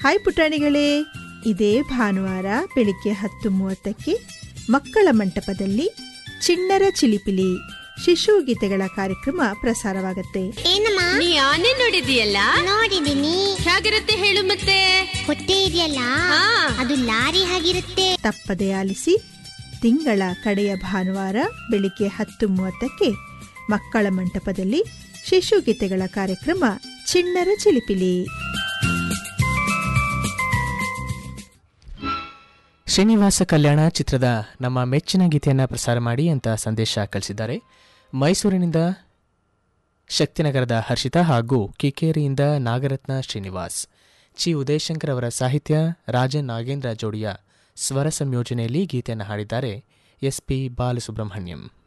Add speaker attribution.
Speaker 1: Hi ಪುಟಾಣಿಗಳೇ ಇದೇ ಭಾನುವಾರ ಬೆಳಿಗ್ಗೆ ಹತ್ತು ಮೂವತ್ತಕ್ಕೆ ಮಕ್ಕಳ ಮಂಟಪದಲ್ಲಿ ಚಿಣ್ಣರ ಚಿಲಿಪಿಲಿ ಶಿಶು ಗೀತೆಗಳ ಕಾರ್ಯಕ್ರಮ ಪ್ರಸಾರವಾಗುತ್ತೆ
Speaker 2: ಏನಮ್ಮ
Speaker 3: ನೀ ಆನೆ ನೋಡಿದೀಯಲ್ಲ
Speaker 2: ನೋಡಿದೀನಿ
Speaker 3: ಹೇಗಿರುತ್ತೆ ಹೇಳು ಮತ್ತೆ
Speaker 2: ಹೊಟ್ಟೆ ಇದೆಯಲ್ಲ
Speaker 3: ಹಾ.
Speaker 2: ಅದು ಲಾರಿ ಹಾಗಿರುತ್ತೆ
Speaker 1: ತಪ್ಪದೆ ಆಲಿಸಿ ತಿಂಗಳ ಕಡೆಯ ಭಾನುವಾರ ಬೆಳಿಗ್ಗೆ ಹತ್ತು ಮೂವತ್ತಕ್ಕೆ ಮಕ್ಕಳ ಮಂಟಪದಲ್ಲಿ ಶಿಶು ಗೀತೆಗಳ ಕಾರ್ಯಕ್ರಮ ಚಿಣ್ಣರ ಚಿಲಿಪಿಲಿ
Speaker 4: ಶ್ರೀನಿವಾಸ ಕಲ್ಯಾಣ ಚಿತ್ರದ ನಮ್ಮ ಮೆಚ್ಚಿನ ಗೀತೆಯನ್ನು ಪ್ರಸಾರ ಮಾಡಿ ಅಂತ ಸಂದೇಶ ಕಳಿಸಿದ್ದಾರೆ ಮೈಸೂರಿನಿಂದ ಶಕ್ತಿನಗರದ ಹರ್ಷಿತಾ ಹಾಗೂ ಕಿಕೇರಿಯಿಂದ ನಾಗರತ್ನ ಶ್ರೀನಿವಾಸ್ ಚಿ ಉದಯಶಂಕರ್ ಅವರ ಸಾಹಿತ್ಯ ರಾಜನ್ ನಾಗೇಂದ್ರ ಜೋಡಿಯ ಸ್ವರ ಸಂಯೋಜನೆಯಲ್ಲಿ ಗೀತೆಯನ್ನು ಹಾಡಿದ್ದಾರೆ ಎಸ್ ಪಿ ಬಾಲಸುಬ್ರಹ್ಮಣ್ಯಂ